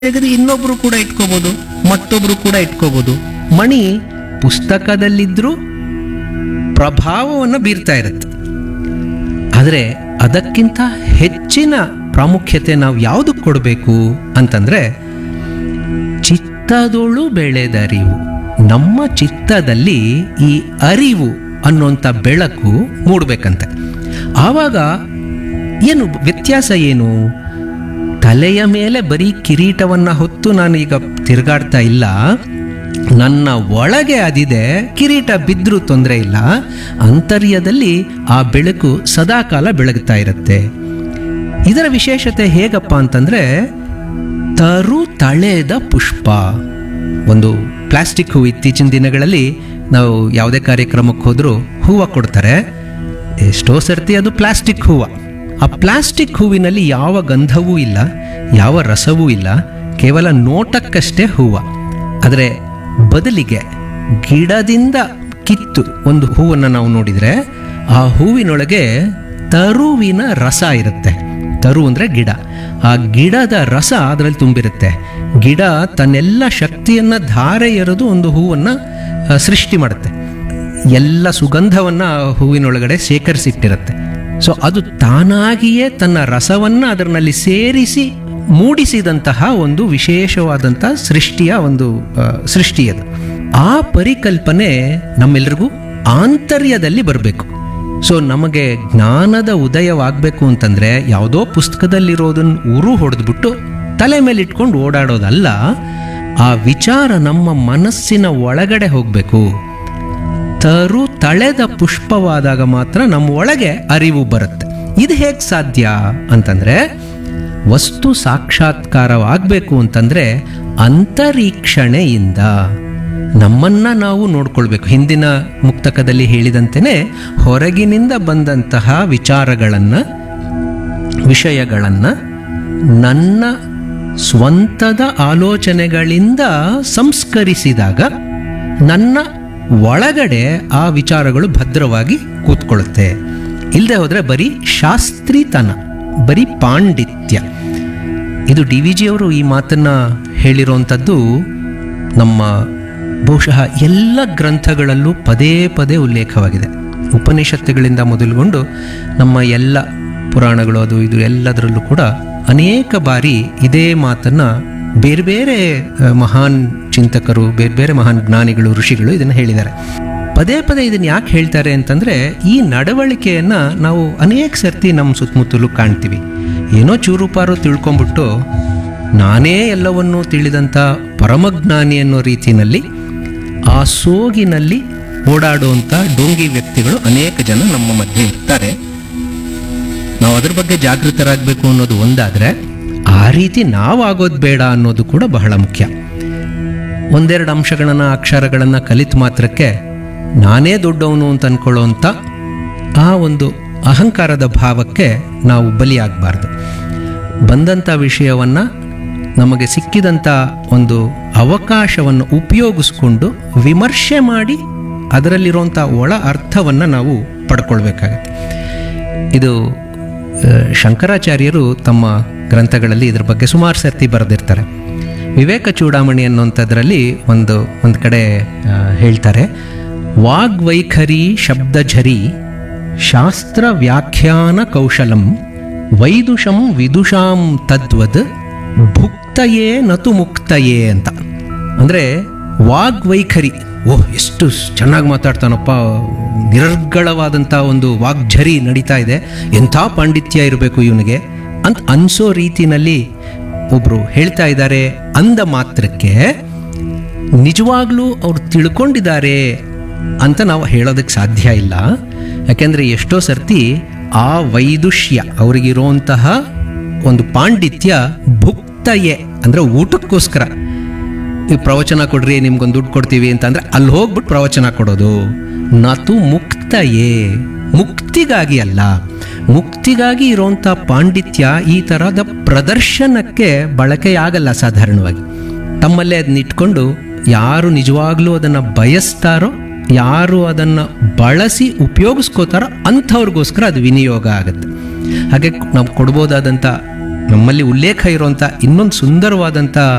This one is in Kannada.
ತೆಗೆದು ಇನ್ನೊಬ್ರು ಕೂಡ ಇಟ್ಕೋಬಹುದು ಮತ್ತೊಬ್ರು ಕೂಡ ಇಟ್ಕೋಬಹುದು ಮಣಿ ಪುಸ್ತಕದಲ್ಲಿದ್ರೂ ಪ್ರಭಾವವನ್ನು ಬೀರ್ತಾ ಇರುತ್ತೆ ಆದರೆ ಅದಕ್ಕಿಂತ ಹೆಚ್ಚಿನ ಪ್ರಾಮುಖ್ಯತೆ ನಾವು ಯಾವುದಕ್ಕೆ ಕೊಡಬೇಕು ಅಂತಂದ್ರೆ ಚಿತ್ತದೊಳು ಬೆಳೆದರಿವು ನಮ್ಮ ಚಿತ್ತದಲ್ಲಿ ಈ ಅರಿವು ಅನ್ನುವಂಥ ಬೆಳಕು ಮೂಡಬೇಕಂತೆ ಆವಾಗ ಏನು ವ್ಯತ್ಯಾಸ ಏನು ತಲೆಯ ಮೇಲೆ ಬರೀ ಕಿರೀಟವನ್ನ ಹೊತ್ತು ನಾನು ಈಗ ತಿರುಗಾಡ್ತಾ ಇಲ್ಲ ನನ್ನ ಒಳಗೆ ಅದಿದೆ ಕಿರೀಟ ಬಿದ್ದರೂ ತೊಂದರೆ ಇಲ್ಲ ಅಂತರ್ಯದಲ್ಲಿ ಆ ಬೆಳಕು ಸದಾಕಾಲ ಬೆಳಗ್ತಾ ಇರುತ್ತೆ ಇದರ ವಿಶೇಷತೆ ಹೇಗಪ್ಪ ಅಂತಂದ್ರೆ ತರು ತಳೆದ ಪುಷ್ಪ ಒಂದು ಪ್ಲಾಸ್ಟಿಕ್ ಹೂವು ಇತ್ತೀಚಿನ ದಿನಗಳಲ್ಲಿ ನಾವು ಯಾವುದೇ ಕಾರ್ಯಕ್ರಮಕ್ಕೆ ಹೋದರೂ ಹೂವು ಕೊಡ್ತಾರೆ ಎಷ್ಟೋ ಸರ್ತಿ ಅದು ಪ್ಲಾಸ್ಟಿಕ್ ಹೂವು ಆ ಪ್ಲಾಸ್ಟಿಕ್ ಹೂವಿನಲ್ಲಿ ಯಾವ ಗಂಧವೂ ಇಲ್ಲ ಯಾವ ರಸವೂ ಇಲ್ಲ ಕೇವಲ ನೋಟಕ್ಕಷ್ಟೇ ಹೂವು ಆದರೆ ಬದಲಿಗೆ ಗಿಡದಿಂದ ಕಿತ್ತು ಒಂದು ಹೂವನ್ನು ನಾವು ನೋಡಿದರೆ ಆ ಹೂವಿನೊಳಗೆ ತರುವಿನ ರಸ ಇರುತ್ತೆ ತರು ಅಂದರೆ ಗಿಡ ಆ ಗಿಡದ ರಸ ಅದರಲ್ಲಿ ತುಂಬಿರುತ್ತೆ ಗಿಡ ತನ್ನೆಲ್ಲ ಶಕ್ತಿಯನ್ನು ಧಾರೆ ಎರೆದು ಒಂದು ಹೂವನ್ನು ಆ, ಸೃಷ್ಟಿ ಮಾಡುತ್ತೆ ಎಲ್ಲ ಸುಗಂಧವನ್ನು ಆ ಹೂವಿನೊಳಗಡೆ ಶೇಖರಿಸಿಟ್ಟಿರುತ್ತೆ ಸೊ ಅದು ತಾನಾಗಿಯೇ ತನ್ನ ರಸವನ್ನು ಅದರಲ್ಲಿ ಸೇರಿಸಿ ಮೂಡಿಸಿದಂತಹ ಒಂದು ವಿಶೇಷವಾದಂಥ ಸೃಷ್ಟಿಯ ಒಂದು ಆ, ಸೃಷ್ಟಿ ಅದು ಆ ಪರಿಕಲ್ಪನೆ ನಮ್ಮೆಲ್ರಿಗೂ ಆಂತರ್ಯದಲ್ಲಿ ಬರಬೇಕು ಸೊ ನಮಗೆ ಜ್ಞಾನದ ಉದಯವಾಗಬೇಕು ಅಂತಂದ್ರೆ ಯಾವುದೋ ಪುಸ್ತಕದಲ್ಲಿರೋದನ್ನ ಉರು ಹೊಡೆದ್ಬಿಟ್ಟು ತಲೆ ಮೇಲೆ ಇಟ್ಕೊಂಡು ಓಡಾಡೋದಲ್ಲ ಆ ವಿಚಾರ ನಮ್ಮ ಮನಸ್ಸಿನ ಒಳಗಡೆ ಹೋಗಬೇಕು ತರು ತಳೆದ ಪುಷ್ಪವಾದಾಗ ಮಾತ್ರ ನಮ್ಮ ಒಳಗೆ ಅರಿವು ಬರುತ್ತೆ ಇದು ಹೇಗೆ ಸಾಧ್ಯ ಅಂತಂದ್ರೆ ವಸ್ತು ಸಾಕ್ಷಾತ್ಕಾರವಾಗಬೇಕು ಅಂತಂದ್ರೆ ಅಂತರೀಕ್ಷಣೆಯಿಂದ ನಮ್ಮನ್ನ ನಾವು ನೋಡ್ಕೊಳ್ಬೇಕು ಹಿಂದಿನ ಮುಕ್ತಕದಲ್ಲಿ ಹೇಳಿದಂತೆಯೇ ಹೊರಗಿನಿಂದ ಬಂದಂತಹ ವಿಚಾರಗಳನ್ನು ವಿಷಯಗಳನ್ನು ನನ್ನ ಸ್ವಂತದ ಆಲೋಚನೆಗಳಿಂದ ಸಂಸ್ಕರಿಸಿದಾಗ ನನ್ನ ಒಳಗಡೆ ಆ ವಿಚಾರಗಳು ಭದ್ರವಾಗಿ ಕೂತ್ಕೊಳ್ಳುತ್ತೆ ಇಲ್ಲದೆ ಹೋದರೆ ಬರೀ ಶಾಸ್ತ್ರೀತನ ಬರೀ ಪಾಂಡಿತ್ಯ ಇದು ಡಿ ವಿ ಜಿಯವರು ಈ ಮಾತನ್ನು ಹೇಳಿರುವಂಥದ್ದು ನಮ್ಮ ಬಹುಶಃ ಎಲ್ಲ ಗ್ರಂಥಗಳಲ್ಲೂ ಪದೇ ಪದೇ ಉಲ್ಲೇಖವಾಗಿದೆ ಉಪನಿಷತ್ತುಗಳಿಂದ ಮೊದಲುಗೊಂಡು ನಮ್ಮ ಎಲ್ಲ ಪುರಾಣಗಳು ಅದು ಇದು ಎಲ್ಲದರಲ್ಲೂ ಕೂಡ ಅನೇಕ ಬಾರಿ ಇದೇ ಮಾತನ್ನು ಬೇರೆ ಬೇರೆ ಆ, ಮಹಾನ್ ಚಿಂತಕರು ಬೇರೆ ಬೇರೆ ಮಹಾನ್ ಜ್ಞಾನಿಗಳು ಋಷಿಗಳು ಇದನ್ನು ಹೇಳಿದ್ದಾರೆ ಪದೇ ಪದೇ ಇದನ್ನು ಯಾಕೆ ಹೇಳ್ತಾರೆ ಅಂತಂದರೆ ಈ ನಡವಳಿಕೆಯನ್ನು ನಾವು ಅನೇಕ ಸರ್ತಿ ನಮ್ಮ ಸುತ್ತಮುತ್ತಲೂ ಕಾಣ್ತೀವಿ ಏನೋ ಚೂರುಪಾರು ತಿಳ್ಕೊಂಬಿಟ್ಟು ನಾನೇ ಎಲ್ಲವನ್ನೂ ತಿಳಿದಂಥ ಪರಮಜ್ಞಾನಿ ಅನ್ನೋ ರೀತಿಯಲ್ಲಿ ಆ ಸೋಗಿನಲ್ಲಿ ಓಡಾಡುವಂಥ ಡೋಂಗಿ ವ್ಯಕ್ತಿಗಳು ಅನೇಕ ಜನ ನಮ್ಮ ಮಧ್ಯೆ ಇರ್ತಾರೆ ನಾವು ಅದ್ರ ಬಗ್ಗೆ ಜಾಗೃತರಾಗಬೇಕು ಅನ್ನೋದು ಒಂದಾದರೆ ಆ ರೀತಿ ನಾವಾಗೋದು ಬೇಡ ಅನ್ನೋದು ಕೂಡ ಬಹಳ ಮುಖ್ಯ ಒಂದೆರಡು ಅಂಶಗಳನ್ನು ಅಕ್ಷರಗಳನ್ನು ಕಲಿತ ಮಾತ್ರಕ್ಕೆ ನಾನೇ ದೊಡ್ಡವನು ಅಂತ ಅನ್ಕೊಳ್ಳೋವಂಥ ಆ ಒಂದು ಅಹಂಕಾರದ ಭಾವಕ್ಕೆ ನಾವು ಬಲಿಯಾಗಬಾರ್ದು ಬಂದಂಥ ವಿಷಯವನ್ನು ನಮಗೆ ಸಿಕ್ಕಿದಂಥ ಒಂದು ಅವಕಾಶವನ್ನು ಉಪಯೋಗಿಸ್ಕೊಂಡು ವಿಮರ್ಶೆ ಮಾಡಿ ಅದರಲ್ಲಿರುವಂಥ ಒಳ ಅರ್ಥವನ್ನು ನಾವು ಪಡ್ಕೊಳ್ಬೇಕಾಗತ್ತೆ ಇದು ಆ, ಶಂಕರಾಚಾರ್ಯರು ತಮ್ಮ ಗ್ರಂಥಗಳಲ್ಲಿ ಇದ್ರ ಬಗ್ಗೆ ಸುಮಾರು ಸರ್ತಿ ಬರೆದಿರ್ತಾರೆ ವಿವೇಕ ಚೂಡಾಮಣಿ ಅನ್ನುವಂಥದ್ರಲ್ಲಿ ಒಂದು ಒಂದು ಕಡೆ ಆ, ಹೇಳ್ತಾರೆ ವಾಗ್ವೈಖರಿ ಶಬ್ದಝರಿ ಶಾಸ್ತ್ರ ವ್ಯಾಖ್ಯಾನ ಕೌಶಲಂ ವೈದುಷಂ ವಿದುಷಾಂ ತದ್ವದ್ ಭುಕ್ತಯೇ ನತು ಮುಕ್ತಯೇ ಅಂತ ಅಂದರೆ ವಾಗ್ವೈಖರಿ ಓಹ್ ಎಷ್ಟು ಚೆನ್ನಾಗಿ ಮಾತಾಡ್ತಾನಪ್ಪ ನಿರರ್ಗಳವಾದಂಥ ಒಂದು ವಾಗ್ಝರಿ ನಡೀತಾ ಇದೆ ಎಂಥ ಪಾಂಡಿತ್ಯ ಇರಬೇಕು ಇವನಿಗೆ ಅಂತ ಅನ್ಸೋ ರೀತಿನಲ್ಲಿ ಒಬ್ರು ಹೇಳ್ತಾ ಇದ್ದಾರೆ ಅಂದ ಮಾತ್ರಕ್ಕೆ ನಿಜವಾಗ್ಲೂ ಅವ್ರು ತಿಳ್ಕೊಂಡಿದ್ದಾರೆ ಅಂತ ನಾವು ಹೇಳೋದಕ್ಕೆ ಸಾಧ್ಯ ಇಲ್ಲ ಯಾಕೆಂದರೆ ಎಷ್ಟೋ ಸರ್ತಿ ಆ ವೈದುಷ್ಯ ಅವರಿಗಿರುವಂತಹ ಒಂದು ಪಾಂಡಿತ್ಯ ಭುಕ್ತಯೇ ಅಂದರೆ ಊಟಕ್ಕೋಸ್ಕರ ಈ ಪ್ರವಚನ ಕೊಡ್ರಿ ನಿಮ್ಗೊಂದು ದುಡ್ಡು ಕೊಡ್ತೀವಿ ಅಂತ ಅಂದ್ರೆ ಅಲ್ಲಿ ಹೋಗ್ಬಿಟ್ಟು ಪ್ರವಚನ ಕೊಡೋದು ನತು ಮುಕ್ತಯೇ ಮುಕ್ತಿಗಾಗಿ ಅಲ್ಲ ಮುಕ್ತಿಗಾಗಿ ಇರುವಂಥ ಪಾಂಡಿತ್ಯ ಈ ಥರದ ಪ್ರದರ್ಶನಕ್ಕೆ ಬಳಕೆಯಾಗಲ್ಲ ಸಾಧಾರಣವಾಗಿ ತಮ್ಮಲ್ಲೇ ಅದನ್ನ ಇಟ್ಕೊಂಡು ಯಾರು ನಿಜವಾಗ್ಲೂ ಅದನ್ನು ಬಯಸ್ತಾರೋ ಯಾರು ಅದನ್ನು ಬಳಸಿ ಉಪಯೋಗಿಸ್ಕೋತಾರೋ ಅಂಥವ್ರಿಗೋಸ್ಕರ ಅದು ವಿನಿಯೋಗ ಆಗುತ್ತೆ ಹಾಗೆ ನಾವು ಕೊಡ್ಬೋದಾದಂಥ ನಮ್ಮಲ್ಲಿ ಉಲ್ಲೇಖ ಇರುವಂಥ ಇನ್ನೊಂದು ಸುಂದರವಾದಂಥ